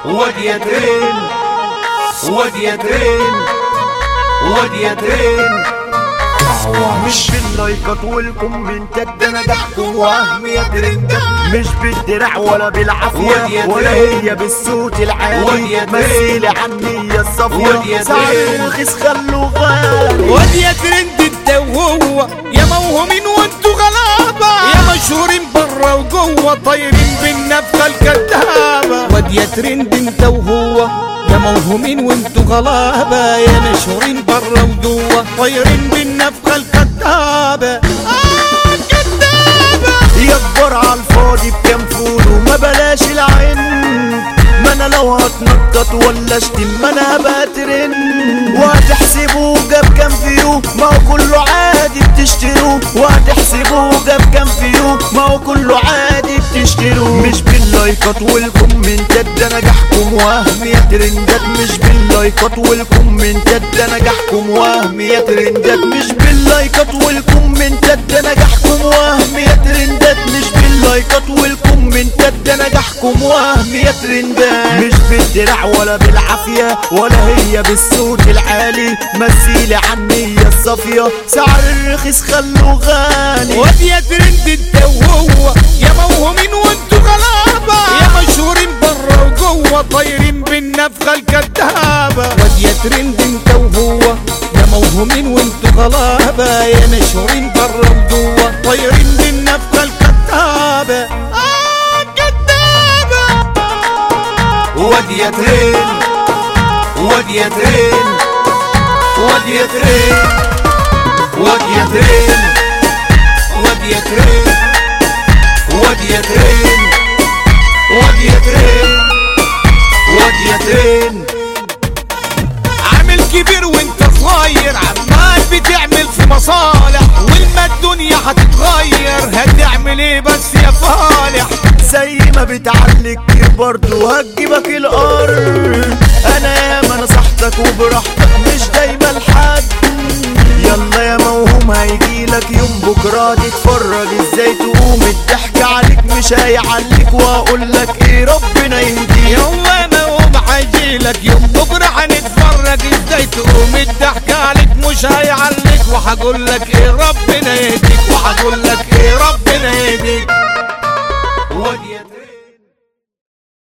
وديتين وديتين وديتين مش باللايكات والكومنتات ده انا ضحكم وهم يا ترندات مش بالدراع ولا بالعافية وديتين. ولا هي بالصوت العالي وديتين. مثيلي عني الصافية وديتين. سعر رخيص خلوه غالي واد يا ترند انت وهو يا موهومين وانتوا غلابة يا مشهورين برا وجوه طايرين بالنفخة الكدابة واد يا ترند انت وهو يا موهومين وانتوا غلابة يا مشهورين برا وجوه طايرين بالنفخة الكدابة آه كدابة يكبر على الفاضي بكام فول وما بلاش العين ما انا لو هتنطط ولا اشتم ما انا هبقى ترند وهتحسبوه جاب كام فيو ما هو كله عادي بتشتروه وهتحسبوه جاب كام فيو ما هو كله عادي بتشتروه مش باللايكات والكومنتات ده نجاحكم وهم يا ترندات مش باللايكات والكومنتات ده نجاحكم وهم يا ترندات مش باللايكات والكومنتات ده نجاحكم وهم يا ترندات مش باللايكات والكومنتات ده نجاحكم وهم يا ترندات مش بالدراع ولا بالعافية ولا هي بالصوت العالي مثيلي عني الصافية سعر الرخيص خلوه غالي واد يا ترند انت وهو يا موهومين وانتوا غلابة يا مشهورين برا وجوه طايرين بالنفخة الكدابة واد يا ترند انت وهو يا موهومين وانتوا غلابة يا مشهورين برا وجوه طايرين بالنفخة الكدابة آه كدابة وديتين وديتين وديتين وديتين وديتين وديتين وديتين وديتين عامل كبير وانت صغير عمال بتعمل في مصالح والما الدنيا هتتغير هتعمل ايه بس يا فالح زي ما بتعلي كتير برضو هتجيبك الارض انا ياما نصحتك وبراحتك مش دايما لحد يلا يا موهوم هيجيلك يوم بكرة تتفرج ازاي تقوم الضحك عليك مش هيعليك واقولك ايه ربنا يهديك يوم ما اقوم هيجيلك يوم بكره هنتفرج ازاي تقوم الضحك عليك مش هيعليك وهقول لك ايه ربنا يهديك وهقول